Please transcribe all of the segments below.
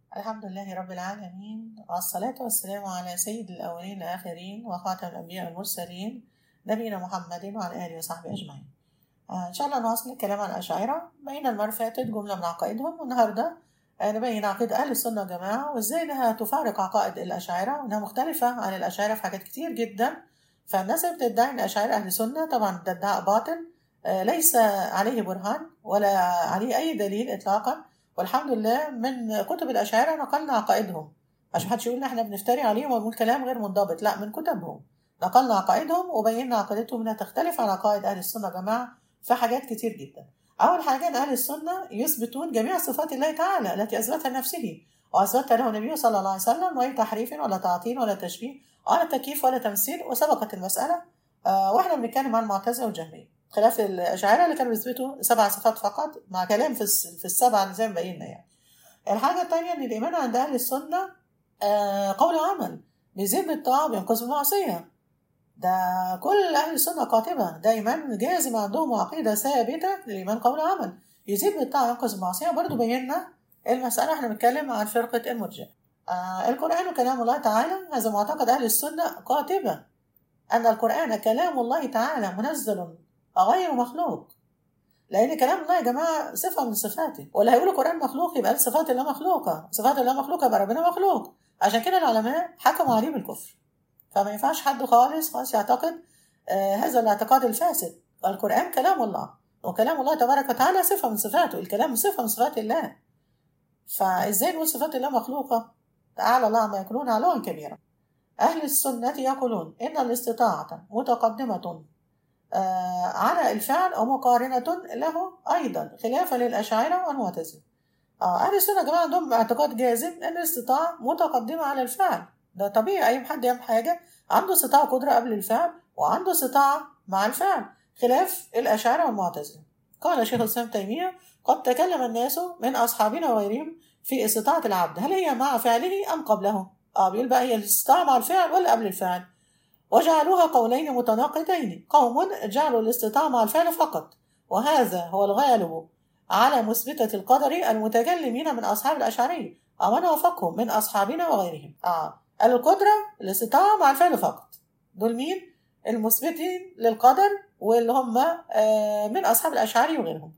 الحمد لله رب العالمين والصلاة والسلام على سيد الأولين والآخرين وخاتم الأنبياء والمرسلين نبينا محمد وعلى آله وصحبه أجمعين آه إن شاء الله نواصل الكلام عن الأشاعرة بينا المرة اللي فاتت جملة من عقائدهم والنهاردة آه نبين عقيدة أهل السنة والجماعة وإزاي إنها تفارق عقائد الأشاعرة وإنها مختلفة عن الأشاعرة في حاجات كتير جدا فالناس اللي بتدعي إن أشاعرة أهل السنة طبعا ده ادعاء باطل آه ليس عليه برهان ولا عليه أي دليل إطلاقا والحمد لله من كتب الأشاعرة نقلنا عقائدهم عشان محدش يقول إن إحنا بنفتري عليهم ونقول كلام غير منضبط لا من كتبهم نقلنا عقائدهم وبينا عقيدتهم إنها تختلف عن عقائد أهل السنة يا جماعة في حاجات كتير جدا أول حاجة أن أهل السنة يثبتون جميع صفات الله تعالى التي أثبتها لنفسه وأثبتها له النبي صلى الله عليه وسلم غير تحريف ولا تعطيل ولا تشبيه ولا تكييف ولا تمثيل وسبقت المسألة آه واحنا بنتكلم عن المعتزلة والجهمية خلاف الأشاعرة اللي كانوا بيثبتوا سبع صفات فقط مع كلام في في السبعة زي ما بينا يعني. الحاجة التانية إن الإيمان عند أهل السنة آه قول وعمل بيزيد بالطاعة وبينقذ بالمعصية ده كل أهل السنة قاطبة ده إيمان جازم عندهم وعقيدة ثابتة للإيمان قول وعمل يزيد بالطاعة وينقذ بالمعصية برضه بينا المسألة احنا بنتكلم عن فرقة المرجع آه القرآن كلام الله تعالى هذا معتقد أهل السنة قاطبة أن القرآن كلام الله تعالى منزل غير مخلوق لأن كلام الله يا جماعة صفة من صفاته ولا هيقولوا القرآن مخلوق يبقى صفات الله مخلوقة صفات الله مخلوقة يبقى ربنا مخلوق عشان كده العلماء حكموا عليه بالكفر فما ينفعش حد خالص خالص يعتقد آه هذا الاعتقاد الفاسد القرآن كلام الله وكلام الله تبارك وتعالى صفة من صفاته الكلام صفة من صفات الله فازاي نقول صفات الله مخلوقة تعالى الله عما يقولون علوا كبيرا أهل السنة يقولون إن الاستطاعة متقدمة آه على الفعل أو مقارنة له أيضا خلافا للأشاعرة والمعتزلة آه أهل السنة يا جماعة عندهم اعتقاد جازم إن الاستطاعة متقدمة على الفعل ده طبيعي أي حد يعمل حاجة عنده استطاعة قدرة قبل الفعل وعنده استطاعة مع الفعل خلاف الأشاعرة والمعتزلة قال شيخ الإسلام تيمية قد تكلم الناس من أصحابنا وغيرهم في استطاعة العبد هل هي مع فعله أم قبله؟ آه بيقول بقى هي الاستطاعة مع الفعل ولا قبل الفعل؟ وجعلوها قولين متناقضين قوم جعلوا الاستطاعة مع الفعل فقط وهذا هو الغالب على مثبتة القدر المتكلمين من أصحاب الأشعرية أو من وافقهم من أصحابنا وغيرهم آه القدرة الاستطاعة مع الفعل فقط دول مين؟ المثبتين للقدر واللي هم آه من أصحاب الأشعري وغيرهم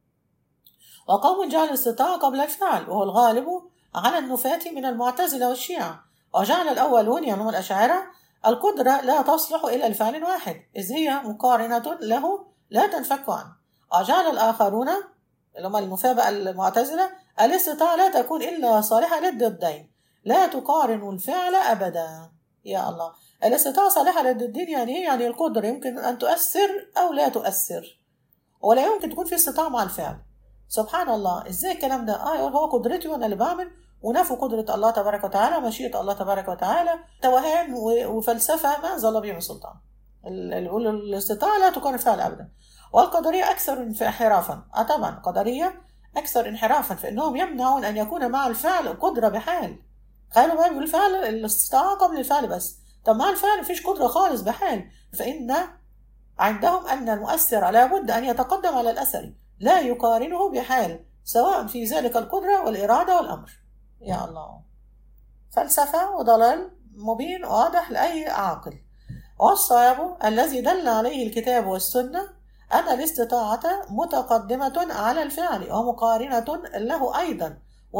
وقوم جعل الاستطاعة قبل الفعل وهو الغالب على النفاة من المعتزلة والشيعة وجعل الأولون يعني هم الأشاعرة القدرة لا تصلح إلا لفعل واحد إذ هي مقارنة له لا تنفك عنه وجعل الآخرون اللي هم النفاة بقى المعتزلة الاستطاعة لا تكون إلا صالحة للضدين لا تقارن الفعل أبدا يا الله الاستطاعة صالحة للضدين يعني إيه؟ يعني القدرة يمكن أن تؤثر أو لا تؤثر ولا يمكن تكون في استطاعة مع الفعل سبحان الله ازاي الكلام ده اه يقول هو قدرتي وانا اللي بعمل ونفوا قدرة الله تبارك وتعالى مشيئة الله تبارك وتعالى توهان وفلسفة ما أنزل الله به من سلطان اللي يقول الاستطاعة لا تقارن فعل أبدا والقدرية أكثر انحرافا اه طبعا القدرية أكثر انحرافا في أنهم يمنعون أن يكون مع الفعل قدرة بحال تخيلوا بقى بيقول الفعل الاستطاعة قبل الفعل بس طب مع الفعل مفيش قدرة خالص بحال فإن عندهم أن المؤثر لابد أن يتقدم على الأثر لا يقارنه بحال سواء في ذلك القدرة والإرادة والأمر يا الله فلسفة وضلال مبين واضح لأي عاقل والصواب الذي دل عليه الكتاب والسنة أن الاستطاعة متقدمة على الفعل ومقارنة له أيضا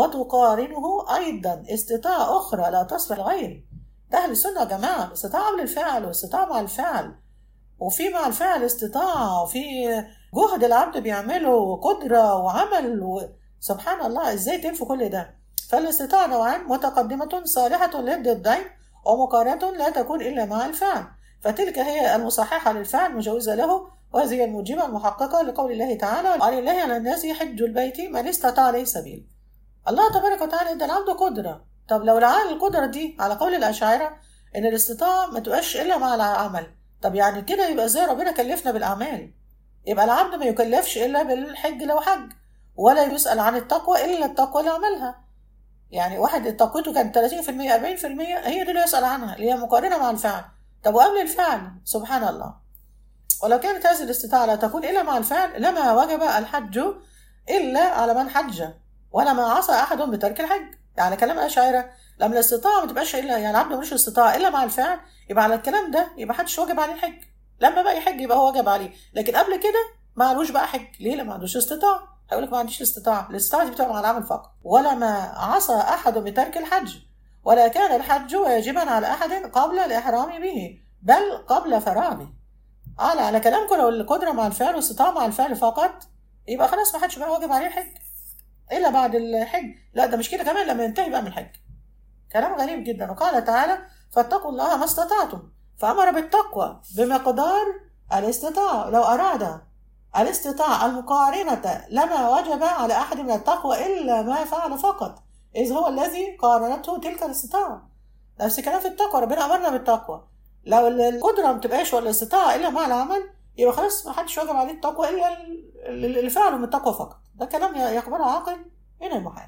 وتقارنه أيضا استطاعة أخرى لا تصلح لغيره ده أهل السنة يا جماعة الاستطاعة قبل الفعل واستطاعة مع الفعل وفي مع الفعل استطاعة وفي جهد العبد بيعمله وقدرة وعمل و... سبحان الله ازاي تنفي كل ده فالاستطاعة نوعان متقدمة صالحة للضدين ومقارنة لا تكون إلا مع الفعل فتلك هي المصححة للفعل مجوزة له وهذه الموجبة المحققة لقول الله تعالى على الله على الناس يحج البيت من استطاع عليه سبيل الله تبارك وتعالى ادى العبد قدرة طب لو العقل القدرة دي على قول الأشاعرة إن الاستطاعة ما تبقاش إلا مع العمل طب يعني كده يبقى ازاي ربنا كلفنا بالأعمال يبقى العبد ما يكلفش إلا بالحج لو حج ولا يسأل عن التقوى إلا التقوى اللي عملها يعني واحد تقويته كانت 30% 40% هي دي اللي يسأل عنها اللي هي مقارنة مع الفعل طب وقبل الفعل سبحان الله ولو كانت هذه الاستطاعة لا تكون إلا مع الفعل لما وجب الحج إلا على من حج ولا ما عصى أحد بترك الحج يعني كلام الاشاعره لما الاستطاعه ما تبقاش الا يعني العبد ملوش استطاعه الا مع الفعل يبقى على الكلام ده يبقى محدش واجب عليه الحج لما بقى يحج يبقى هو واجب عليه لكن قبل كده ما علوش بقى حج ليه لما عندوش استطاعه هيقول لك ما عنديش استطاعه الاستطاعه دي بتبقى مع العمل فقط ولا ما عصى احد بترك الحج ولا كان الحج واجبا على احد قبل الاحرام به بل قبل فراغه على على كلامكم لو القدره مع الفعل والاستطاعه مع الفعل فقط يبقى خلاص ما حدش بقى واجب عليه الحج الا بعد الحج لا ده مش كده كمان لما ينتهي بقى من الحج كلام غريب جدا وقال تعالى فاتقوا الله ما استطعتم فامر بالتقوى بمقدار الاستطاعه لو اراد الاستطاعه المقارنه لما وجب على احد من التقوى الا ما فعل فقط اذ هو الذي قارنته تلك الاستطاعه نفس الكلام في التقوى ربنا امرنا بالتقوى لو القدره ما تبقاش ولا الاستطاعه الا مع العمل يبقى خلاص ما حدش واجب عليه التقوى الا اللي فعله من التقوى فقط ده كلام يقبله عاقل من المحال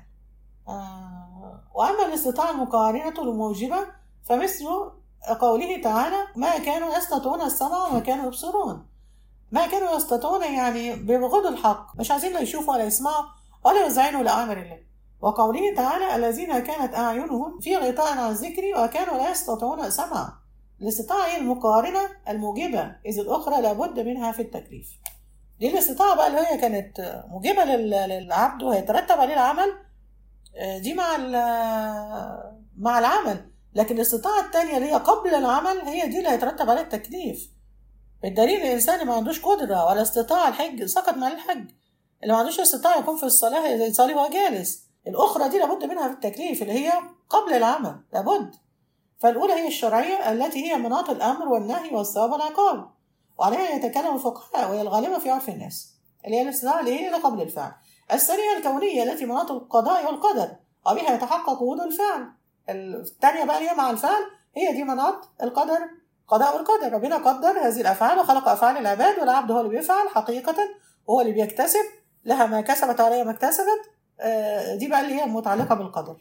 آه واما الاستطاعه المقارنه الموجبه فمثل قوله تعالى ما كانوا يستطيعون السمع وما كانوا يبصرون ما كانوا يستطيعون يعني ببغض الحق مش عايزين لا يشوفوا ولا يسمعوا ولا يذعنوا لأوامر الله وقوله تعالى الذين كانت أعينهم في غطاء عن ذكري وكانوا لا يستطيعون سمع الاستطاعة هي المقارنة الموجبة إذ الأخرى لابد منها في التكليف دي الاستطاعة بقى اللي هي كانت موجبة للعبد وهيترتب عليه العمل دي مع مع العمل لكن الاستطاعة التانية اللي هي قبل العمل هي دي اللي هيترتب عليها التكليف بالدليل الإنسان اللي ما عندوش قدرة ولا استطاعة الحج سقط مع الحج اللي ما عندوش استطاعة يكون في الصلاة يصلي وهو جالس الأخرى دي لابد منها في التكليف اللي هي قبل العمل لابد فالأولى هي الشرعية التي هي مناط الأمر والنهي والثواب والعقاب وعليها يتكلم الفقهاء وهي الغالبة في عرف الناس اللي هي الاستطاعة اللي هي قبل الفعل الثانية الكونية التي مناط القضاء والقدر وبها يتحقق وجود الفعل الثانية بقى هي مع الفعل هي دي مناط القدر قضاء والقدر ربنا قدر هذه الأفعال وخلق أفعال العباد والعبد هو اللي بيفعل حقيقة وهو اللي بيكتسب لها ما كسبت عليها ما اكتسبت دي بقى اللي هي المتعلقة بالقدر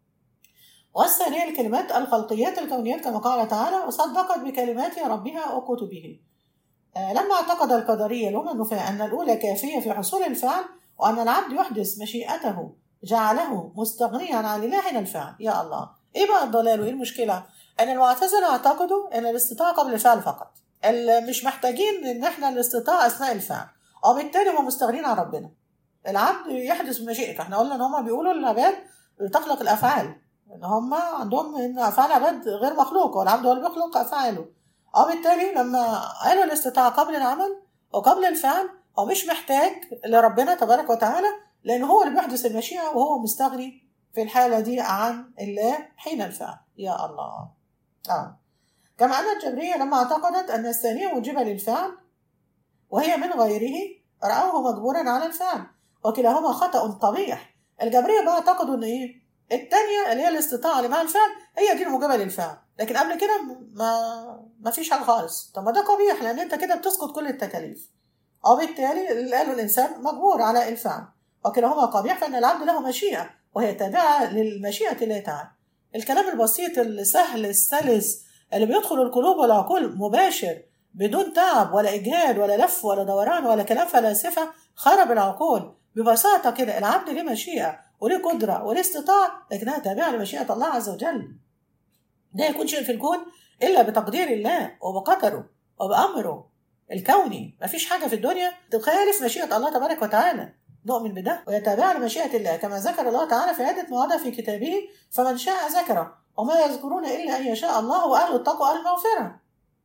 والثانية الكلمات الخلقيات الكونيات كما قال تعالى وصدقت بكلمات ربها وكتبه لما اعتقد القدرية اللي هم النفاة أن الأولى كافية في حصول الفعل وأن العبد يحدث مشيئته جعله مستغنيا عن الله حين الفعل يا الله إيه بقى الضلال وإيه المشكلة؟ أن المعتزلة اعتقدوا أن الاستطاعة قبل الفعل فقط مش محتاجين إن إحنا الاستطاعة أثناء الفعل وبالتالي هم مستغنين عن ربنا العبد يحدث مشيئته احنا قلنا ان هم بيقولوا العباد تخلق الافعال ان هم عندهم ان افعال العباد غير مخلوقه والعبد هو اللي بيخلق افعاله وبالتالي لما قالوا الاستطاعه قبل العمل وقبل الفعل هو مش محتاج لربنا تبارك وتعالى لان هو اللي بيحدث المشيئه وهو مستغني في الحاله دي عن الله حين الفعل يا الله آه. كما ان الجبريه لما اعتقدت ان الثانيه موجبه للفعل وهي من غيره رأوه مجبورا على الفعل وكلاهما خطأ قبيح الجبرية بقى اعتقدوا ان ايه التانية اللي هي الاستطاعة اللي مع الفعل هي دي الموجبة للفعل لكن قبل كده ما ما فيش حاجة خالص طب ما ده قبيح لأن أنت كده بتسقط كل التكاليف وبالتالي اللي قاله الإنسان مجبور على الفعل وكلاهما قبيح فإن العبد له مشيئة وهي تابعة للمشيئة الله تعالى الكلام البسيط السهل السلس اللي بيدخل القلوب والعقول مباشر بدون تعب ولا إجهاد ولا لف ولا دوران ولا كلام فلاسفة خرب العقول ببساطة كده العبد ليه مشيئة وليه قدرة وليه استطاعة لكنها تابعة لمشيئة الله عز وجل لا يكون شيء في الكون إلا بتقدير الله وبقدره وبأمره الكوني مفيش حاجة في الدنيا تخالف مشيئة الله تبارك وتعالى نؤمن بده ويتابع لمشيئة الله كما ذكر الله تعالى في عدة مواضع في كتابه فمن شاء ذكره وما يذكرون إلا أن يشاء الله وأهل التقوى أهل المغفرة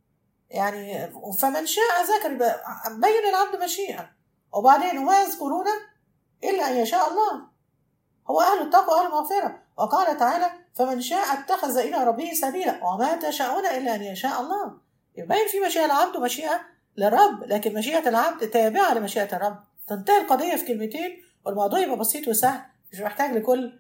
يعني فمن شاء ذكر بين العبد مشيئة وبعدين وما يذكرون إلا أن يشاء الله هو أهل التقوى أهل المغفرة وقال تعالى فمن شاء اتخذ إلى ربه سبيلا وما تشاءون إلا أن يشاء الله يبين في مشيئة العبد ومشيئة للرب لكن مشيئة العبد تابعة لمشيئة الرب تنتهي القضية في كلمتين والموضوع يبقى بسيط وسهل مش محتاج لكل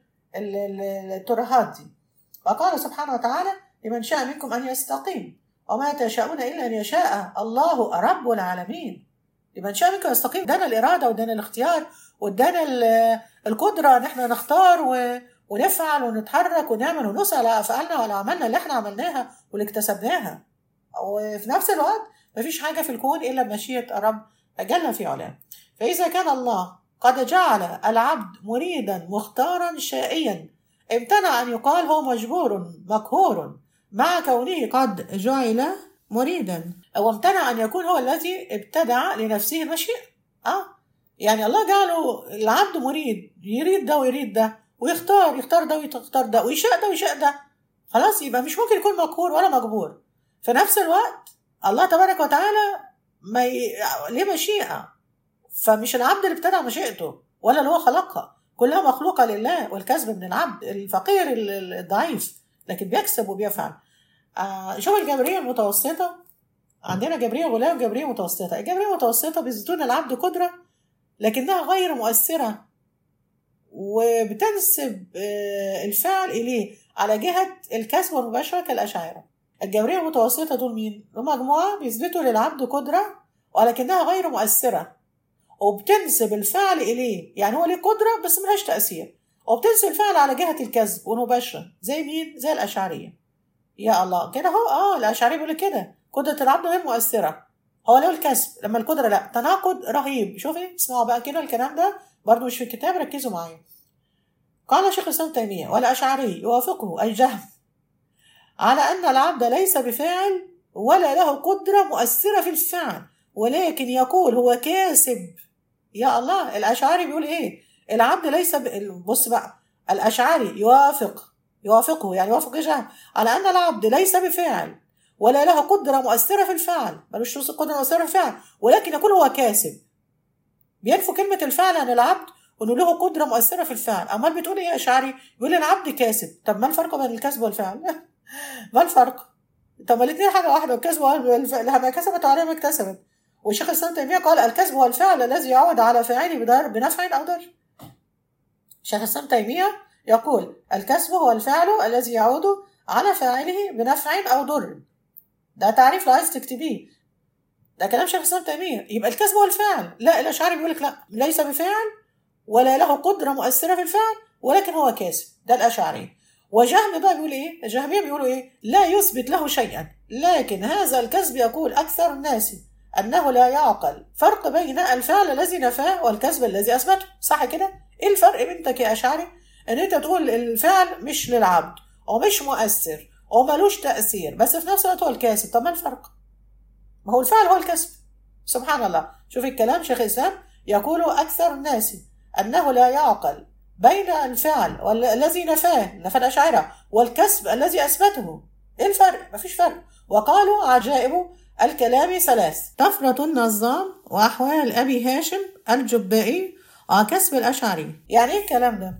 الترهات دي وقال سبحانه وتعالى لمن شاء منكم أن يستقيم وما تشاءون إلا أن يشاء الله رب العالمين لمن شاء منكم يستقيم ادانا الإرادة وادانا الاختيار وادانا القدرة إن احنا نختار و... ونفعل ونتحرك ونعمل ونسعى على أفعالنا وعلى أعمالنا اللي احنا عملناها واللي اكتسبناها وفي نفس الوقت مفيش حاجة في الكون إلا بمشيئة الرب جل في علاه فإذا كان الله قد جعل العبد مريدا مختارا شائيا امتنع أن يقال هو مجبور مقهور مع كونه قد جعل مريدا أو امتنع أن يكون هو الذي ابتدع لنفسه المشيئة آه يعني الله جعله العبد مريد يريد ده ويريد ده ويختار يختار ده ويختار ده ويشاء ده ويشاء ده خلاص يبقى مش ممكن يكون مقهور ولا مجبور في نفس الوقت الله تبارك وتعالى ما ي... ليه مشيئة فمش العبد اللي ابتدع مشيئته ولا اللي هو خلقها كلها مخلوقة لله والكسب من العبد الفقير الضعيف لكن بيكسب وبيفعل آه شوف الجبرية المتوسطة عندنا جبرية غلاء وجبرية متوسطة الجبرية المتوسطة بيزيدون العبد قدرة لكنها غير مؤثرة وبتنسب آه الفعل إليه على جهة الكسب المباشرة كالأشاعرة الجبرية المتوسطة دول مين؟ مجموعة بيثبتوا للعبد قدرة ولكنها غير مؤثرة وبتنسب الفعل إليه يعني هو ليه قدرة بس ملهاش تأثير وبتنسب الفعل على جهة الكسب والمباشرة زي مين؟ زي الأشعرية يا الله كده هو اه الأشعرية بيقول كده قدرة العبد غير للمؤثرة هو له الكسب لما القدرة لا تناقض رهيب شوفي اسمعوا بقى كده الكلام ده برضو مش في الكتاب ركزوا معايا قال شيخ الإسلام تيمية والأشعري يوافقه الجهم على أن العبد ليس بفاعل ولا له قدرة مؤثرة في الفعل ولكن يقول هو كاسب يا الله الأشعري بيقول إيه العبد ليس ب... بص بقى الأشعري يوافق يوافقه يعني يوافق جهم على أن العبد ليس بفاعل ولا له قدرة مؤثرة في الفعل ملوش قدرة مؤثرة في الفعل ولكن يقول هو كاسب بينفوا كلمة الفعل عن العبد وانه له قدرة مؤثرة في الفعل أمال بتقول إيه يا أشعري بيقول العبد كاسب طب ما الفرق بين الكسب والفعل ما الفرق طب ما الاثنين حاجة واحدة الكسب والفعل ما كسبت وعليها ما اكتسبت والشيخ الإسلام تيمية قال الكسب هو الفعل الذي يعود على فاعله بدار بنفع أو ضر الشيخ الإسلام تيمية يقول الكسب هو الفعل الذي يعود على فاعله بنفع أو ضر ده تعريف لو عايز تكتبيه ده كلام شيخ الاسلام تيميه يبقى الكسب هو الفعل لا الاشعري بيقول لك لا ليس بفاعل ولا له قدره مؤثره في الفعل ولكن هو كاسب ده الاشعري وجهم بقى بيقول ايه الجهميه بيقولوا ايه لا يثبت له شيئا لكن هذا الكسب يقول اكثر الناس انه لا يعقل فرق بين الفعل الذي نفاه والكسب الذي اثبته صح كده ايه الفرق بينك يا اشعري ان انت تقول الفعل مش للعبد ومش مؤثر وملوش تأثير بس في نفس الوقت هو الكاسب طب ما الفرق؟ ما هو الفعل هو الكسب سبحان الله شوف الكلام شيخ الإسلام يقول أكثر الناس أنه لا يعقل بين الفعل الذي نفاه نفى الأشاعرة والكسب الذي أثبته إيه الفرق؟ مفيش فرق وقالوا عجائب الكلام ثلاث طفرة النظام وأحوال أبي هاشم الجبائي وكسب الأشعري يعني إيه الكلام ده؟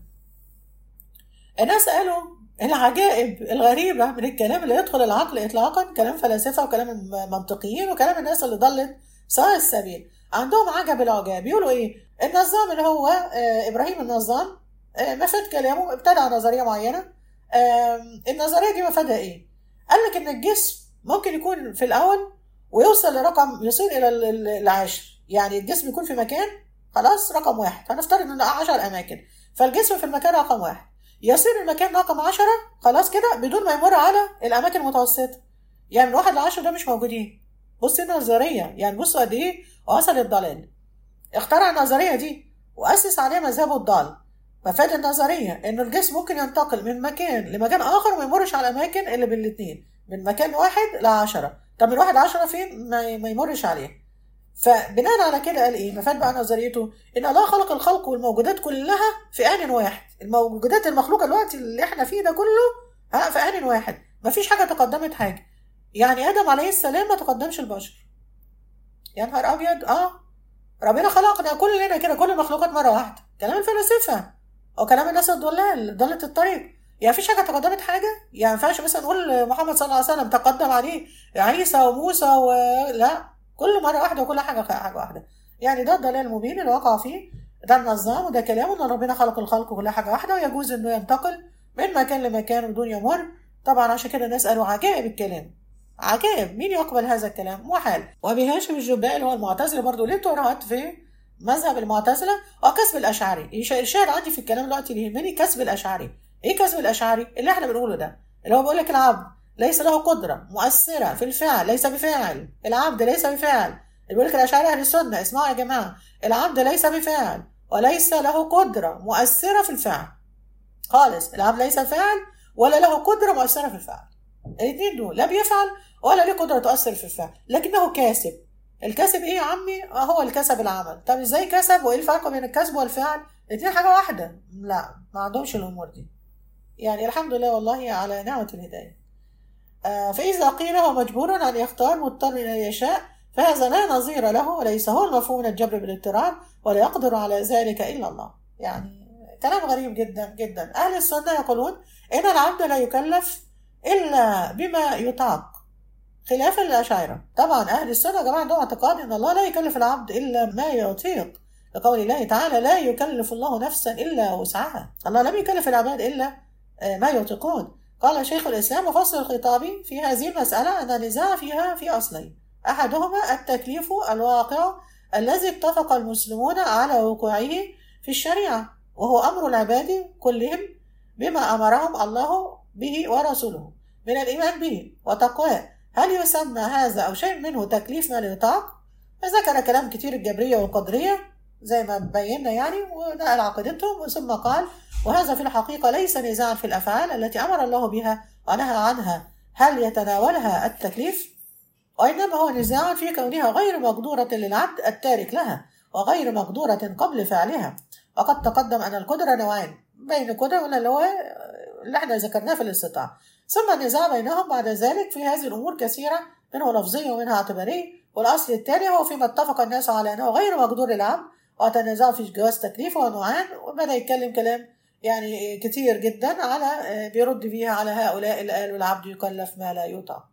الناس قالوا العجائب الغريبة من الكلام اللي يدخل العقل إطلاقا كلام فلاسفة وكلام منطقيين وكلام الناس اللي ضلت سواء السبيل عندهم عجب العجاب يقولوا إيه النظام اللي هو آه إبراهيم النظام آه مفاد كلامه ابتدع نظرية معينة آه النظرية دي مفادها إيه قال لك إن الجسم ممكن يكون في الأول ويوصل لرقم يصير إلى العاشر يعني الجسم يكون في مكان خلاص رقم واحد هنفترض إن 10 أماكن فالجسم في المكان رقم واحد يصير المكان رقم عشرة خلاص كده بدون ما يمر على الأماكن المتوسطة يعني من واحد لعشرة ده مش موجودين بص النظرية يعني بصوا قد إيه وصل الضلال اخترع النظرية دي وأسس عليها مذهبه الضال مفاد النظرية إن الجسم ممكن ينتقل من مكان لمكان آخر وما يمرش على الأماكن اللي بين الاتنين من مكان واحد لعشرة طب من واحد لعشرة فين ما يمرش عليه فبناء على كده قال ايه مفاد بقى نظريته ان الله خلق الخلق والموجودات كلها في ان واحد الموجودات المخلوقه دلوقتي اللي احنا فيه ده كله ها في ان واحد مفيش حاجه تقدمت حاجه يعني ادم عليه السلام ما تقدمش البشر يا نهار ابيض اه ربنا خلقنا كلنا كده كل المخلوقات مره واحده كلام الفلاسفه او كلام الناس الضلال ضلة الطريق يعني مفيش حاجه تقدمت حاجه يعني ما ينفعش مثلا نقول محمد صلى الله عليه وسلم تقدم عليه عيسى وموسى ولا كل مرة واحدة وكل حاجة حاجة واحدة يعني ده الضلال المبين اللي وقع فيه ده النظام وده كلامه ان ربنا خلق الخلق كلها حاجة واحدة ويجوز انه ينتقل من مكان لمكان بدون يمر طبعا عشان كده الناس قالوا عجائب الكلام عجائب مين يقبل هذا الكلام محال وابي هاشم الجبائي اللي هو المعتزله برضه ليه تورات في مذهب المعتزله وكسب الاشعري الشاهد عندي في الكلام دلوقتي اللي يهمني كسب الاشعري ايه كسب الاشعري اللي احنا بنقوله ده اللي هو بيقول لك العبد ليس له قدرة مؤثرة في الفعل ليس بفاعل العبد ليس بفاعل بيقول لك الأشاعرة أهل السنة اسمعوا يا جماعة العبد ليس بفاعل وليس له قدرة مؤثرة في الفعل خالص العبد ليس فاعل ولا له قدره مؤثره في الفعل الاثنين دول لا بيفعل ولا له قدره تؤثر في الفعل لكنه كاسب الكسب ايه يا عمي هو الكسب العمل طب ازاي كسب وايه الفرق بين الكسب والفعل الاثنين حاجه واحده لا ما عندهمش الامور دي يعني الحمد لله والله على نعمه الهدايه آه فاذا قيل هو مجبور ان يختار مضطر الى يشاء فهذا لا نظير له وليس هو المفهوم من الجبر بالاضطرار ولا يقدر على ذلك الا الله يعني كلام غريب جدا جدا اهل السنه يقولون ان العبد لا يكلف الا بما يطاق خلافا للأشاعرة طبعا أهل السنة يا جماعة عندهم اعتقاد إن الله لا يكلف العبد إلا ما يطيق لقول الله تعالى لا يكلف الله نفسا إلا وسعها الله لم يكلف العباد إلا ما يطيقون قال شيخ الإسلام وفصل الخطابي في هذه المسألة أن النزاع فيها في أصلين أحدهما التكليف الواقع الذي اتفق المسلمون على وقوعه في الشريعة وهو أمر العباد كلهم بما أمرهم الله به ورسوله من الإيمان به وتقواه هل يسمى هذا أو شيء منه تكليف ما لا يطاق؟ فذكر كلام كتير الجبرية والقدرية زي ما بينا يعني ونقل عقيدتهم ثم قال وهذا في الحقيقة ليس نزاعا في الأفعال التي أمر الله بها ونهى عنها هل يتناولها التكليف؟ وإنما هو نزاع في كونها غير مقدورة للعبد التارك لها وغير مقدورة قبل فعلها وقد تقدم أن القدرة نوعين بين القدرة اللي هو اللي احنا ذكرناه في الاستطاعة ثم النزاع بينهم بعد ذلك في هذه الأمور كثيرة منه لفظية ومنها اعتبارية والأصل الثاني هو فيما اتفق الناس على أنه غير مقدور للعبد وتنازعوا في جواز تكليفه ونوعان وبدأ يتكلم كلام يعني كتير جدا على بيرد فيها على هؤلاء اللي قالوا العبد يكلف ما لا يطاق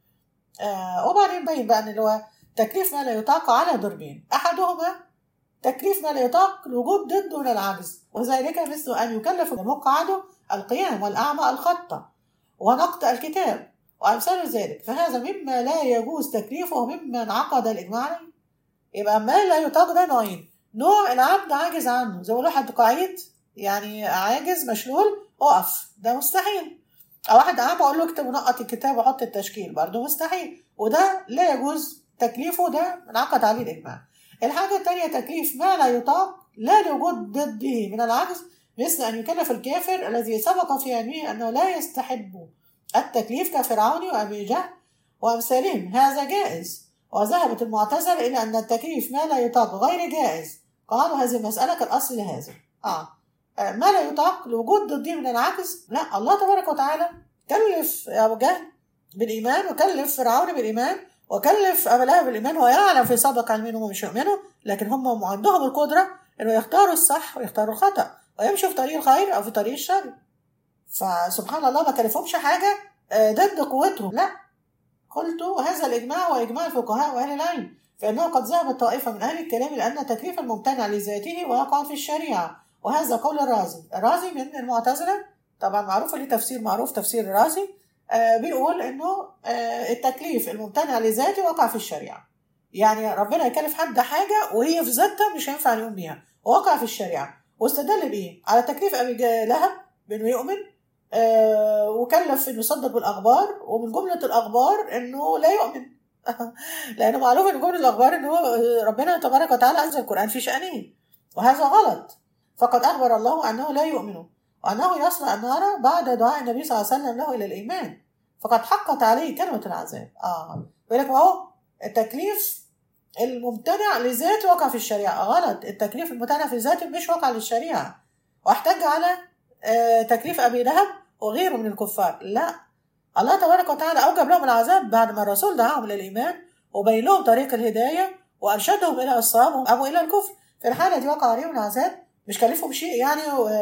آه وبعدين بين بقى ان هو تكليف ما لا يطاق على ضربين احدهما تكليف ما لا يطاق الوجود ضده من العجز وذلك مثل ان يكلف مقعده القيام والاعمى الخطه ونقط الكتاب وأمثال ذلك فهذا مما لا يجوز تكليفه مما انعقد الإجماع عليه يبقى ما لا يطاق ده نوعين نوع العبد عاجز عنه زي ما واحد قعيد يعني عاجز مشلول اقف ده مستحيل أو واحد أعمى أقول له اكتب ونقط الكتاب وحط التشكيل برضه مستحيل وده لا يجوز تكليفه ده انعقد عليه الإجماع الحاجة التانية تكليف ما لا يطاق لا لوجود ضده من العجز مثل أن يكلف الكافر الذي سبق في علمه أنه لا يستحب التكليف كفرعون وأبي جهل وأمثالهم هذا جائز وذهبت المعتزلة إلى أن التكليف ما لا يطاق غير جائز قالوا هذه المسألة كالأصل لهذا آه. ما لا يطاق لوجود ضده من العجز لا الله تبارك وتعالى كلف أبو جهل بالإيمان وكلف فرعون بالإيمان وكلف أبا لهب بالإيمان ويعلم في سابق علمهم مش يؤمنوا لكن هم عندهم القدرة إنه يختاروا الصح ويختاروا الخطأ ويمشوا في طريق الخير او في طريق الشر فسبحان الله ما كلفهمش حاجه ضد قوتهم لا قلت هذا الاجماع واجماع الفقهاء واهل العلم فانه قد ذهبت طائفه من اهل الكلام لان تكليف الممتنع لذاته واقع في الشريعه وهذا قول الرازي الرازي من المعتزله طبعا معروف ليه تفسير معروف تفسير الرازي آه بيقول انه آه التكليف الممتنع لذاته وقع في الشريعه يعني ربنا يكلف حد حاجه وهي في ذاتها مش هينفع يقوم بيها وقع في الشريعه واستدل بايه؟ على تكليف ابي لهب بانه يؤمن آه وكلف انه يصدق بالاخبار ومن جمله الاخبار انه لا يؤمن لانه معروف ان جمله الاخبار انه ربنا تبارك وتعالى انزل القران في شانه وهذا غلط فقد اخبر الله انه لا يؤمن وانه يصنع النار بعد دعاء النبي صلى الله عليه وسلم له الى الايمان فقد حقت عليه كلمه العذاب اه يقول لك اهو التكليف الممتنع لذاته وقع في الشريعة غلط التكليف الممتنع في ذاته مش وقع للشريعة واحتج على تكليف أبي لهب وغيره من الكفار لا الله تبارك وتعالى أوجب لهم العذاب بعد ما الرسول دعاهم للإيمان وبين لهم طريق الهداية وأرشدهم إلى الصواب أو إلى الكفر في الحالة دي وقع عليهم العذاب مش كلفهم شيء يعني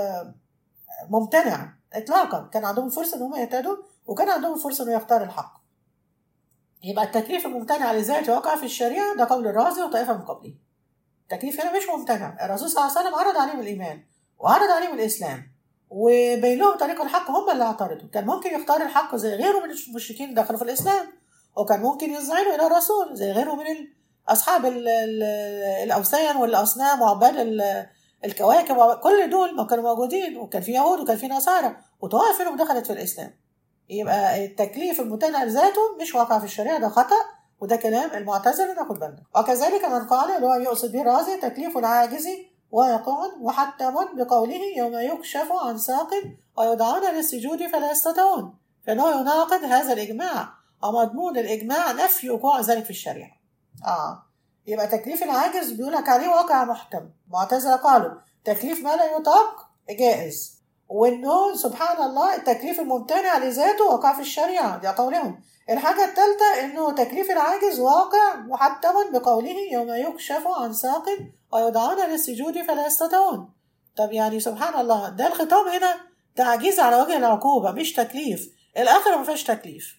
ممتنع إطلاقا كان عندهم فرصة إن هم يهتدوا وكان عندهم فرصة إنه يختار الحق يبقى التكليف الممتنع لذاته وقع في الشريعة ده قول الرازي وطائفة من قبله التكليف هنا مش ممتنع الرسول صلى الله عليه وسلم عرض عليهم الإيمان وعرض عليهم الإسلام وبين لهم طريق الحق هم اللي اعترضوا كان ممكن يختار الحق زي غيره من المشركين دخلوا في الإسلام وكان ممكن يذعنوا إلى الرسول زي غيره من أصحاب ال ال الأوثان والأصنام وعباد الكواكب كل دول ما كانوا موجودين وكان في يهود وكان في نصارى وطوائف منهم دخلت في الإسلام يبقى التكليف الممتنع ذاته مش واقع في الشريعه ده خطا وده كلام المعتزله ناخد بالنا وكذلك من قال اللي هو يقصد به الرازي تكليف العاجز واقع محتم بقوله يوم يكشف عن ساق ويدعون للسجود فلا يستطيعون فإنه يناقض هذا الإجماع ومضمون الإجماع نفي وقوع ذلك في الشريعة آه يبقى تكليف العاجز بيقولك عليه واقع محتم معتزلة قالوا تكليف ما لا يطاق جائز وانه سبحان الله التكليف الممتنع لذاته وقع في الشريعة ده قولهم الحاجة الثالثة انه تكليف العاجز واقع محتم بقوله يوم يكشف عن ساق ويدعون للسجود فلا يستطيعون طب يعني سبحان الله ده الخطاب هنا تعجيز على وجه العقوبة مش تكليف الآخرة ما فيهاش تكليف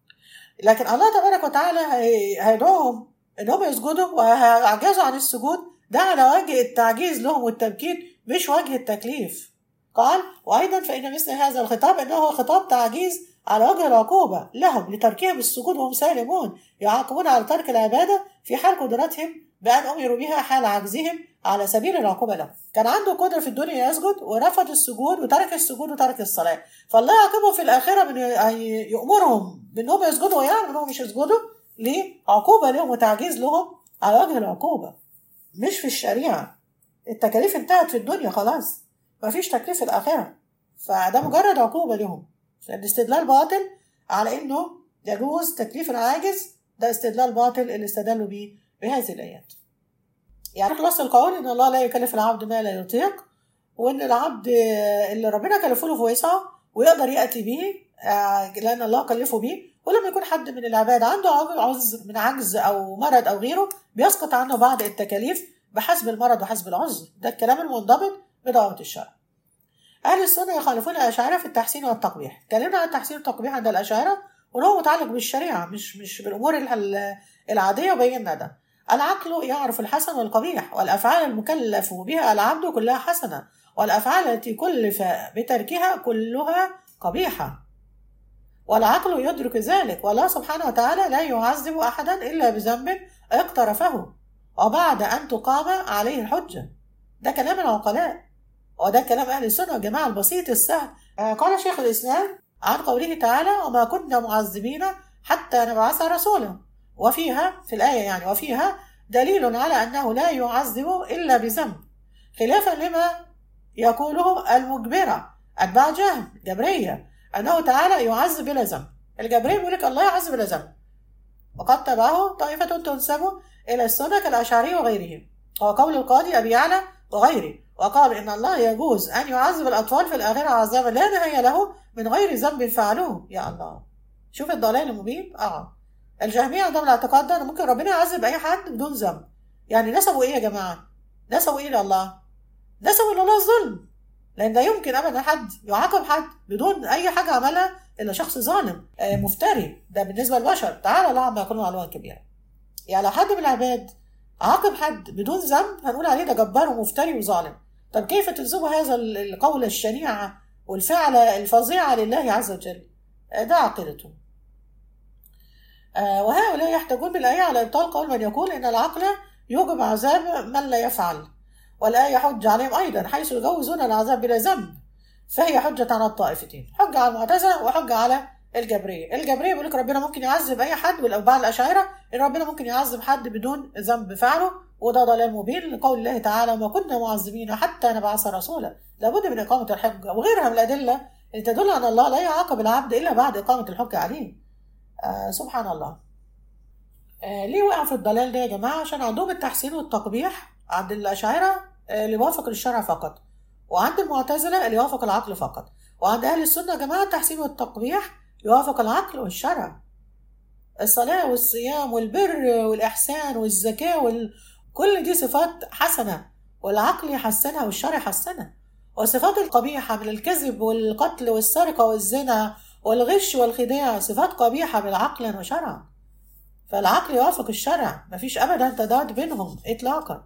لكن الله تبارك وتعالى هيدعوهم انهم يسجدوا وهيعجزوا عن السجود ده على وجه التعجيز لهم والتبكيت مش وجه التكليف قال وايضا فان مثل هذا الخطاب انه خطاب تعجيز على وجه العقوبة لهم لتركهم السجود وهم سالمون يعاقبون على ترك العبادة في حال قدرتهم بأن أمروا بها حال عجزهم على سبيل العقوبة لهم كان عنده قدرة في الدنيا يسجد ورفض السجود وترك السجود وترك الصلاة فالله يعاقبهم في الآخرة من يأمرهم بأنهم يسجدوا ويعلم أنهم مش يسجدوا ليه؟ عقوبة لهم وتعجيز لهم على وجه العقوبة مش في الشريعة التكاليف انتهت في الدنيا خلاص مفيش تكليف في الآخرة فده مجرد عقوبة لهم الاستدلال باطل على انه يجوز تكليف العاجز ده استدلال باطل اللي استدلوا بيه بهذه الايات يعني خلاص القول ان الله لا يكلف العبد ما لا يطيق وان العبد اللي ربنا كلفه له في وسعه ويقدر ياتي به لان الله كلفه به ولما يكون حد من العباد عنده عذر من عجز او مرض او غيره بيسقط عنه بعض التكاليف بحسب المرض وحسب العذر ده الكلام المنضبط بدعوه الشرع أهل السنة يخالفون الأشاعرة في التحسين والتقبيح، اتكلمنا عن التحسين والتقبيح عند الأشاعرة وهو متعلق بالشريعة مش مش بالأمور العادية وبينا ده. العقل يعرف الحسن والقبيح والأفعال المكلف بها العبد كلها حسنة والأفعال التي كلف بتركها كلها قبيحة. والعقل يدرك ذلك والله سبحانه وتعالى لا يعذب أحدا إلا بذنب اقترفه وبعد أن تقام عليه الحجة. ده كلام العقلاء وده كلام أهل السنة والجماعة البسيط السهل قال شيخ الإسلام عن قوله تعالى وما كنا معذبين حتى نبعث رسولا وفيها في الآية يعني وفيها دليل على أنه لا يعذب إلا بذنب خلافا لما يقوله المجبرة أتباع جهم جبرية أنه تعالى يعذب بلا ذنب الجبرية بيقول لك الله يعذب بلا ذنب وقد تبعه طائفة تنسب إلى السنة كالأشعري وغيرهم وقول القاضي أبي يعلى وغيره وقال إن الله يجوز أن يعذب الأطفال في الآخرة عذابا لا نهاية له من غير ذنب فعلوه يا الله شوف الضلال المبين اه الجهمية عندهم الاعتقاد ده ان ممكن ربنا يعذب اي حد بدون ذنب يعني نسبوا ايه يا جماعة نسبوا ايه لله نسبوا لله الظلم لان لا يمكن ابدا حد يعاقب حد بدون اي حاجة عملها الا شخص ظالم آه مفتري ده بالنسبة للبشر تعالى الله عما يقولون علوا كبيرا يعني لو حد من العباد عاقب حد بدون ذنب هنقول عليه ده جبار ومفتري وظالم طب كيف تنسبوا هذا القول الشنيع والفعل الفظيع لله عز وجل ده عقيدتهم وهؤلاء يحتجون بالآية على إبطال قول من يقول إن العقل يوجب عذاب من لا يفعل والآية حج عليهم أيضا حيث يجوزون العذاب بلا ذنب فهي حجة على الطائفتين حجة على المعتزلة وحجة على الجبرية الجبرية بيقول لك ربنا ممكن يعذب أي حد والأوباع الأشاعرة إن ربنا ممكن يعذب حد بدون ذنب فعله وده ضلال مبين لقول الله تعالى وما كنا معذبين حتى نبعث رسولا لابد من إقامة الحجة وغيرها من الأدلة اللي تدل على الله لا يعاقب العبد إلا بعد إقامة الحجة عليه آه سبحان الله آه ليه وقع في الضلال ده يا جماعة عشان عندهم التحسين والتقبيح عند الأشاعرة آه اللي وافق الشرع فقط وعند المعتزلة اللي يوافق العقل فقط وعند أهل السنة يا جماعة التحسين والتقبيح يوافق العقل والشرع الصلاة والصيام والبر والإحسان والزكاة وال... كل دي صفات حسنة والعقل يحسنها والشرع يحسنها والصفات القبيحة من الكذب والقتل والسرقة والزنا والغش والخداع صفات قبيحة بالعقل وشرعا فالعقل يوافق الشرع مفيش أبدا تضاد بينهم إطلاقا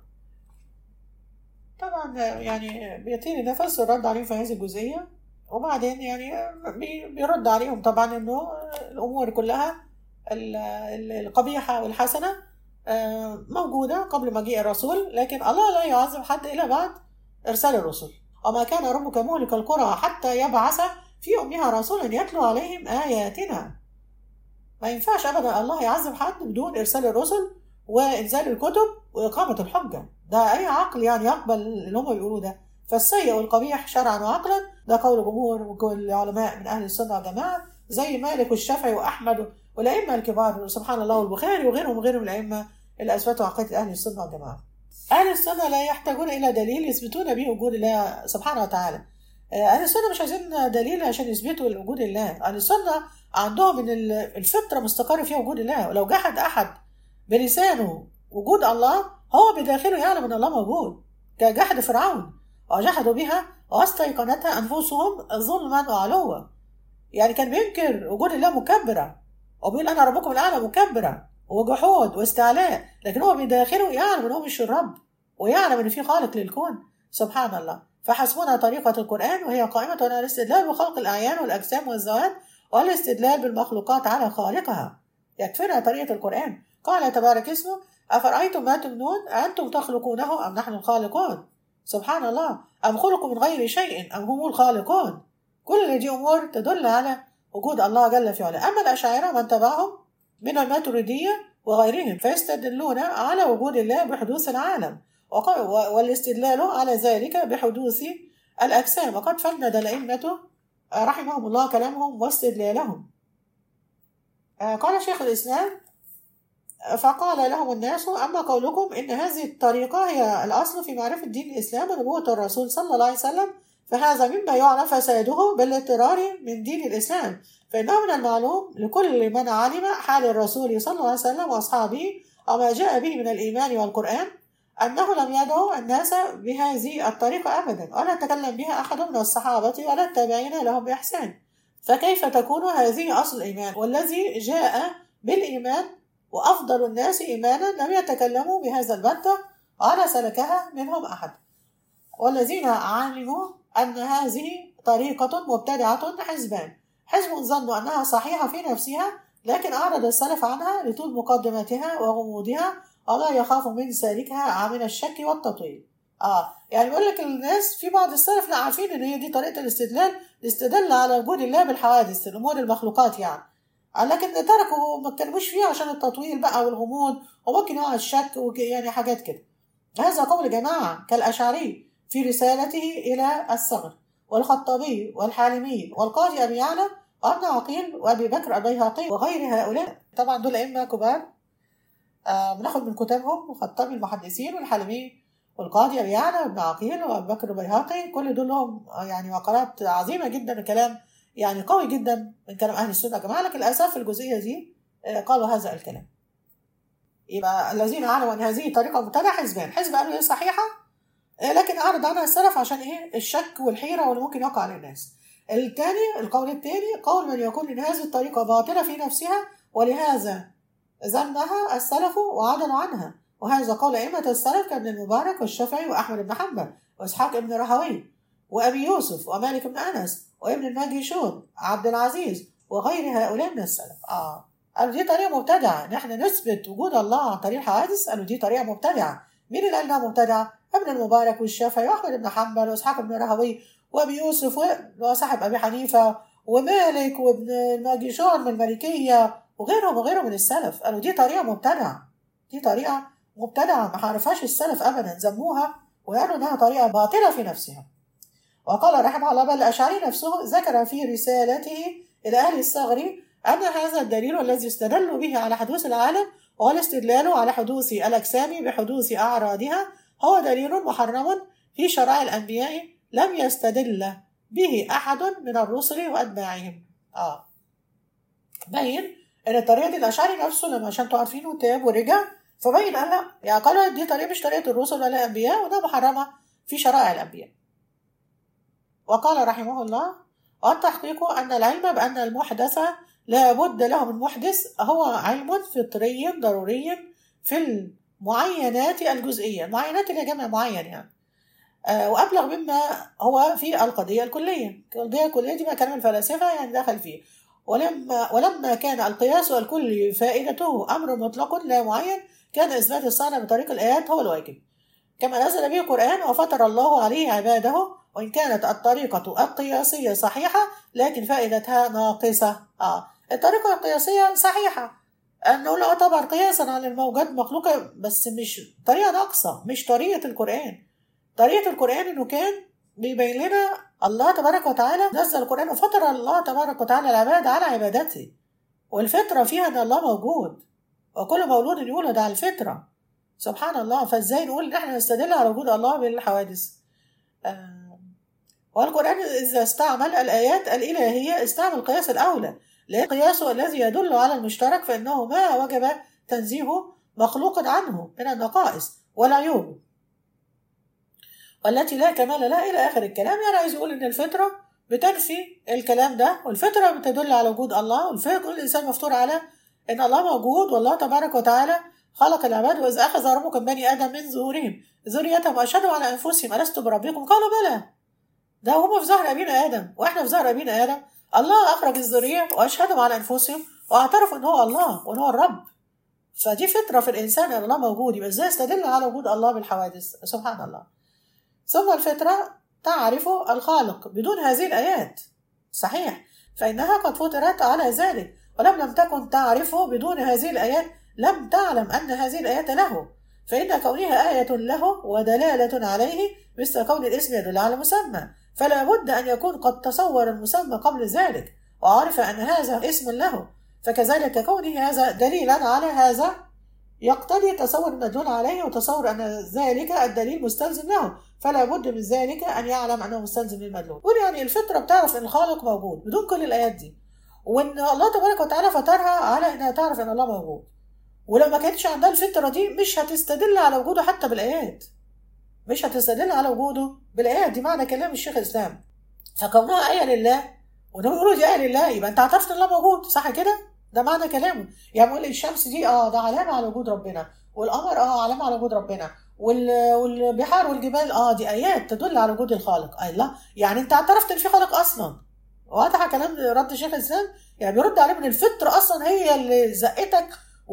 طبعا يعني بيطير نفس الرد عليهم في هذه الجزئية وبعدين يعني بيرد عليهم طبعا انه الامور كلها القبيحه والحسنه موجوده قبل مجيء الرسول لكن الله لا يعذب حد الا بعد ارسال الرسل وما كان ربك مهلك القرى حتى يبعث في امها رسولا يتلو عليهم اياتنا ما ينفعش ابدا الله يعذب حد بدون ارسال الرسل وانزال الكتب واقامه الحجه ده اي عقل يعني يقبل اللي هم بيقولوه ده فالسيء والقبيح شرعا وعقلا ده قول جمهور وكل العلماء من أهل السنة والجماعة زي مالك والشافعي وأحمد والأئمة الكبار سبحان الله والبخاري وغيرهم وغيرهم من الأئمة اللي أثبتوا عقيدة أهل السنة والجماعة أهل السنة لا يحتاجون إلى دليل يثبتون به وجود الله سبحانه وتعالى أهل السنة مش عايزين دليل عشان يثبتوا وجود الله أهل السنة عندهم من الفطرة مستقر فيها وجود الله ولو جحد أحد بلسانه وجود الله هو بداخله يعلم أن الله موجود كجحد فرعون وجحدوا بها واستيقنتها أنفسهم ظلما وعلوا يعني كان بينكر وجود الله مكبرا وبيقول أنا ربكم الأعلى مكبرا وجحود واستعلاء لكن هو بداخله يعلم أن هو مش الرب ويعلم أن في خالق للكون سبحان الله فحسبنا طريقة القرآن وهي قائمة على الاستدلال بخلق الأعيان والأجسام والذوات والاستدلال بالمخلوقات على خالقها يكفينا طريقة القرآن قال تبارك اسمه أفرأيتم ما تمنون أنتم تخلقونه أم نحن الخالقون سبحان الله أم خلقوا من غير شيء أم هم الخالقون كل دي أمور تدل على وجود الله جل في علاه أما الأشاعرة من تبعهم من الماتريدية وغيرهم فيستدلون على وجود الله بحدوث العالم والاستدلال على ذلك بحدوث الأجسام وقد فند الأئمة رحمهم الله كلامهم واستدلالهم قال شيخ الإسلام فقال لهم الناس أما قولكم إن هذه الطريقة هي الأصل في معرفة دين الإسلام ونبوة الرسول صلى الله عليه وسلم فهذا مما يعلم فساده بالاضطرار من دين الإسلام فإنه من المعلوم لكل من علم حال الرسول صلى الله عليه وسلم وأصحابه وما جاء به من الإيمان والقرآن أنه لم يدعو الناس بهذه الطريقة أبدا ولا تكلم بها أحد من الصحابة ولا التابعين لهم بإحسان فكيف تكون هذه أصل الإيمان والذي جاء بالإيمان وأفضل الناس إيمانا لم يتكلموا بهذا البتة ولا سلكها منهم أحد والذين علموا أن هذه طريقة مبتدعة حزبان حزب ظنوا أنها صحيحة في نفسها لكن أعرض السلف عنها لطول مقدمتها وغموضها ولا يخاف من سالكها من الشك والتطويل اه يعني بيقول لك الناس في بعض السلف لا عارفين ان هي دي طريقه الاستدلال الاستدلال على وجود الله بالحوادث الامور المخلوقات يعني لكن تركوا ما اتكلموش فيها عشان التطويل بقى والغموض وممكن يقع الشك يعني حاجات كده هذا قول جماعة كالأشعري في رسالته إلى الصغر والخطابي والحالمي والقاضي أبي يعلى وابن عقيل وأبي بكر البيهقي وغير هؤلاء طبعا دول أئمة كبار آه بناخد من كتابهم الخطابي المحدثين والحالمي والقاضي أبي يعلى وابن عقيل وأبي بكر البيهقي كل دول لهم يعني مقالات عظيمة جدا وكلام يعني قوي جدا من كلام أهل السنة يا جماعة لكن للأسف في الجزئية دي قالوا هذا الكلام يبقى الذين علموا أن هذه طريقة مبتدعة حزبان حزب قالوا هي صحيحة لكن أعرض عنها السلف عشان إيه الشك والحيرة واللي ممكن يقع على الناس الثاني القول الثاني قول من يقول إن هذه الطريقة باطلة في نفسها ولهذا ذمها السلف وعدلوا عنها وهذا قول أئمة السلف كابن المبارك والشافعي وأحمد بن حنبل وإسحاق بن راهوي وأبي يوسف ومالك بن أنس وابن الماجشون عبد العزيز وغير هؤلاء من السلف اه قالوا دي طريقه مبتدعه ان احنا نثبت وجود الله عن طريق الحوادث قالوا دي طريقه مبتدعه مين اللي قال انها مبتدعه ابن المبارك والشافعي واحمد بن حنبل واسحاق بن راهوي وابي يوسف وصاحب ابي حنيفه ومالك وابن الماجشون من المالكيه وغيرهم وغيرهم من السلف قالوا دي طريقه مبتدعه دي طريقه مبتدعه ما عرفهاش السلف ابدا ذموها وقالوا انها طريقه باطله في نفسها وقال رحمه الله بل الأشعري نفسه ذكر في رسالته إلى أهل الصغر أن هذا الدليل الذي استدلوا به على حدوث العالم هو الاستدلال على حدوث الأجسام بحدوث أعراضها هو دليل محرم في شرائع الأنبياء لم يستدل به أحد من الرسل وأتباعهم آه بين إن الطريقة دي الأشعري نفسه لما عشان انتوا عارفينه تاب ورجع فبين قال لا يعني قال دي طريقة مش طريقة الرسل ولا الأنبياء وده محرمة في شرائع الأنبياء وقال رحمه الله والتحقيق أن العلم بأن المحدث لا بد له من محدث هو علم فطري ضروري في المعينات الجزئية المعينات اللي جمع معين يعني آه وأبلغ مما هو في القضية الكلية القضية الكلية دي ما كلام الفلاسفة يعني دخل فيه ولما ولما كان القياس الكلي فائدته أمر مطلق لا معين كان إثبات الصانع بطريق الآيات هو الواجب كما نزل به القرآن وفطر الله عليه عباده وإن كانت الطريقة القياسية صحيحة لكن فائدتها ناقصة آه الطريقة القياسية صحيحة أنه لا يعتبر قياسا على الموجات مخلوقة بس مش طريقة ناقصة مش طريقة القرآن طريقة القرآن إنه كان بيبين لنا الله تبارك وتعالى نزل القرآن وفطر الله تبارك وتعالى العباد على عبادته والفطرة فيها أن الله موجود وكل مولود يولد على الفطرة سبحان الله فازاي نقول ان احنا نستدل على وجود الله بالحوادث آه والقرآن إذا استعمل الآيات الإلهية استعمل القياس الأولى لأن قياسه الذي يدل على المشترك فإنه ما وجب تنزيهه مخلوق عنه من النقائص والعيوب والتي لا كمال لها إلى آخر الكلام يعني عايز يقول إن الفطرة بتنفي الكلام ده والفطرة بتدل على وجود الله والفطرة الإنسان مفطور على إن الله موجود والله تبارك وتعالى خلق العباد وإذ أخذ ربك من بني آدم من ظهورهم ذريتهم وأشهدوا على أنفسهم ألست بربكم قالوا بلى ده هم في ظهر أبينا آدم وإحنا في ظهر أبينا آدم الله أخرج الذرية وأشهدهم على أنفسهم واعترفوا إن هو الله وإن هو الرب فدي فطرة في الإنسان أن الله موجود يبقى إزاي استدل على وجود الله بالحوادث سبحان الله ثم الفطرة تعرف الخالق بدون هذه الآيات صحيح فإنها قد فطرت على ذلك ولم لم تكن تعرفه بدون هذه الآيات لم تعلم أن هذه الآيات له فإن كونها آية له ودلالة عليه مثل كون الاسم يدل على مسمى فلا بد أن يكون قد تصور المسمى قبل ذلك وعرف أن هذا اسم له فكذلك كونه هذا دليلا على هذا يقتضي تصور المدلول عليه وتصور أن ذلك الدليل مستلزم له فلا بد من ذلك أن يعلم أنه مستلزم للمدلول يعني الفطرة بتعرف أن الخالق موجود بدون كل الآيات دي وأن الله تبارك وتعالى فطرها على أنها تعرف أن الله موجود ولو ما كانتش عندها الفطرة دي مش هتستدل على وجوده حتى بالآيات مش هتستدل على وجوده بالآيات دي معنى كلام الشيخ الإسلام فكونها آية لله وده بيقولوا دي آية لله يبقى أنت اعترفت إن الله موجود صح كده؟ ده معنى كلامه يعني بيقول الشمس دي اه ده علامة على وجود ربنا والقمر اه علامة على وجود ربنا وال... والبحار والجبال اه دي آيات تدل على وجود الخالق أي الله يعني أنت اعترفت إن في خالق أصلا واضح كلام رد شيخ الإسلام يعني بيرد عليه من الفطرة أصلا هي اللي زقتك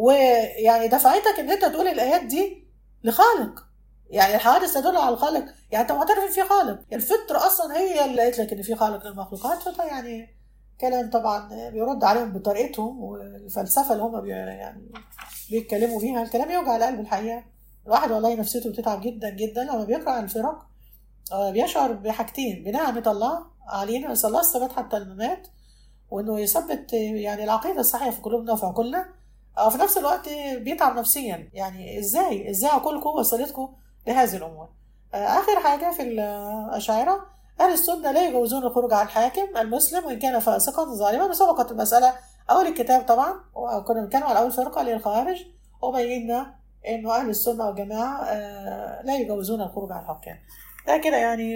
ويعني دفعتك ان انت تقول الايات دي لخالق يعني الحوادث تدل على الخالق يعني انت معترف ان في خالق الفطره اصلا هي اللي قالت لك ان في خالق للمخلوقات فده يعني كلام طبعا بيرد عليهم بطريقتهم والفلسفه اللي هم بي يعني بيتكلموا بيها الكلام يوجع القلب الحقيقه الواحد والله نفسيته بتتعب جدا جدا لما بيقرا عن الفرق بيشعر بحاجتين بنعمه الله علينا نسال الله الثبات حتى الممات وانه يثبت يعني العقيده الصحيحه في قلوبنا وفي عقولنا وفي نفس الوقت بيتعب نفسيا يعني ازاي ازاي عقولكم وصلتكم لهذه الامور اخر حاجه في الاشاعره اهل السنه لا يجوزون الخروج على الحاكم المسلم وان كان فاسقا ظالما وسبقت المساله اول الكتاب طبعا وكنا بنتكلم على اول فرقه اللي هي الخوارج وبينا انه اهل السنه والجماعه لا يجوزون الخروج على الحكام ده كده يعني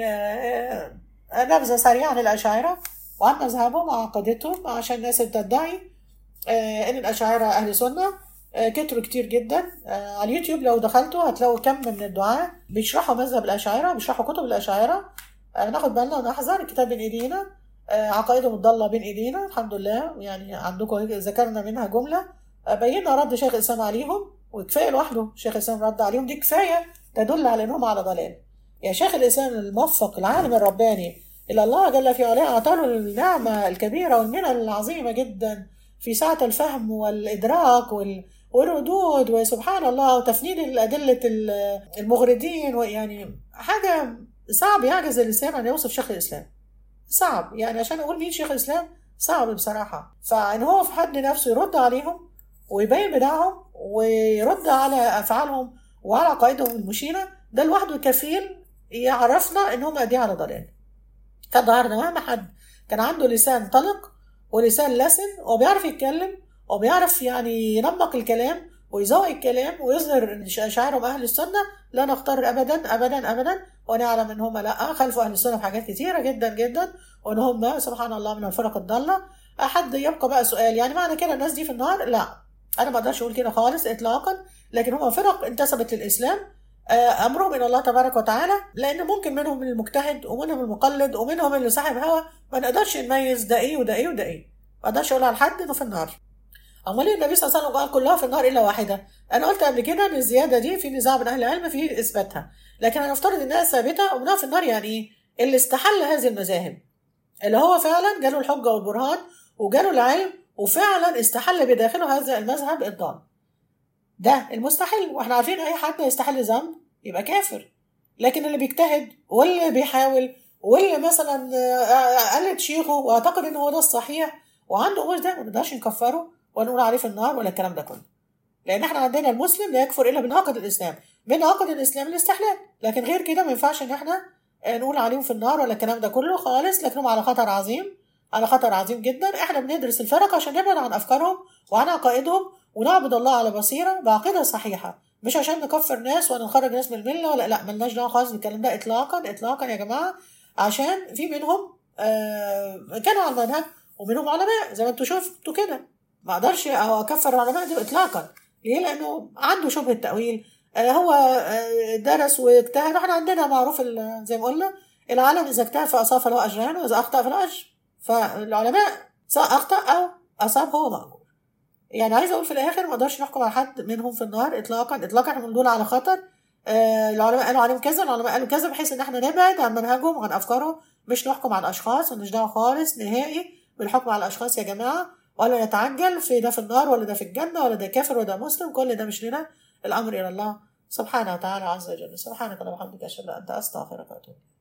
نبذه سريعه عن الاشاعره وعن مذهبهم وعقيدتهم عشان الناس بتدعي ان الاشاعره اهل سنه كتروا كتير جدا على اليوتيوب لو دخلتوا هتلاقوا كم من الدعاة بيشرحوا مذهب الاشاعره بيشرحوا كتب الاشاعره ناخد بالنا ونحذر الكتاب بين ايدينا عقائدهم الضاله بين ايدينا الحمد لله يعني عندكم ذكرنا منها جمله بينا رد شيخ الاسلام عليهم وكفايه لوحده شيخ الاسلام رد عليهم دي كفايه تدل على انهم على ضلال يا شيخ الاسلام الموفق العالم الرباني الى الله جل في علاه اعطاه النعمه الكبيره والمنن العظيمه جدا في سعة الفهم والإدراك والردود وسبحان الله وتفنيد أدلة المغردين ويعني حاجة صعب يعجز اللسان أن يوصف شيخ الإسلام صعب يعني عشان أقول مين شيخ الإسلام صعب بصراحة فإن هو في حد نفسه يرد عليهم ويبين بدعهم ويرد على أفعالهم وعلى عقائدهم المشينة ده لوحده كفيل يعرفنا إن هم قاعدين على ضلال كان ظهرنا مهما حد كان عنده لسان طلق ولسان لسن وبيعرف يتكلم وبيعرف يعني ينمق الكلام ويزوق الكلام ويظهر شعائرهم اهل السنه لا نختار ابدا ابدا ابدا ونعلم ان هم لا خلفوا اهل السنه في حاجات كثيره جدا جدا وان هم سبحان الله من الفرق الضاله احد يبقى بقى سؤال يعني معنى كده الناس دي في النار لا انا ما اقدرش اقول كده خالص اطلاقا لكن هم فرق انتسبت للاسلام امرهم الى الله تبارك وتعالى لان ممكن منهم المجتهد ومنهم المقلد ومنهم اللي صاحب هوى ما نقدرش نميز ده ايه وده ايه وده ايه ما اقدرش اقول على حد انه في النار امال النبي صلى الله عليه وسلم قال كلها في النار الا واحده انا قلت قبل كده ان الزياده دي في نزاع بين اهل العلم في اثباتها لكن انا افترض انها ثابته وانها في النار يعني ايه اللي استحل هذه المذاهب اللي هو فعلا جاله الحجه والبرهان وجاله العلم وفعلا استحل بداخله هذا المذهب الضال ده المستحيل واحنا عارفين اي حد يستحل ذنب يبقى كافر لكن اللي بيجتهد واللي بيحاول واللي مثلا آه، قلد شيخه واعتقد ان هو ده الصحيح وعنده امور ده ما نقدرش نكفره ولا نقول عليه في النار ولا الكلام ده كله لان احنا عندنا المسلم لا يكفر الا بناقض الاسلام من ناقض الاسلام الاستحلال لكن غير كده ما ينفعش ان احنا آه، نقول عليهم في النار ولا الكلام ده كله خالص لكنهم على خطر عظيم على خطر عظيم جدا احنا بندرس الفرق عشان نبعد عن افكارهم وعن عقائدهم ونعبد الله على بصيره بعقيده صحيحه مش عشان نكفر ناس ولا نخرج ناس من المله ولا لا ملناش دعوه خالص بالكلام ده اطلاقا اطلاقا يا جماعه عشان في منهم آه كانوا على المنهج ومنهم علماء زي ما انتوا شفتوا كده ما اقدرش أو اكفر العلماء دول اطلاقا ليه لانه عنده شبهه تاويل آه هو آه درس واجتهد احنا عندنا معروف ال- زي ما قلنا العالم اذا اجتهد فاصاب فله اجران واذا اخطا فله اجر فالعلماء سواء اخطا او اصاب هو مأجور يعني عايزه اقول في الاخر ما اقدرش نحكم على حد منهم في النار اطلاقا اطلاقا احنا بنقول على خطر آه العلماء قالوا عليهم كذا العلماء قالوا كذا بحيث ان احنا نبعد عن منهجهم وعن افكارهم مش نحكم على الاشخاص مالناش دعوه خالص نهائي بالحكم على الاشخاص يا جماعه ولا نتعجل في ده في النار ولا ده في الجنه ولا ده كافر ولا ده مسلم كل ده مش لنا الامر الى الله سبحانه وتعالى عز وجل سبحانك اللهم وبحمدك اشهد ان لا اله الا انت استغفرك واتوب إليك.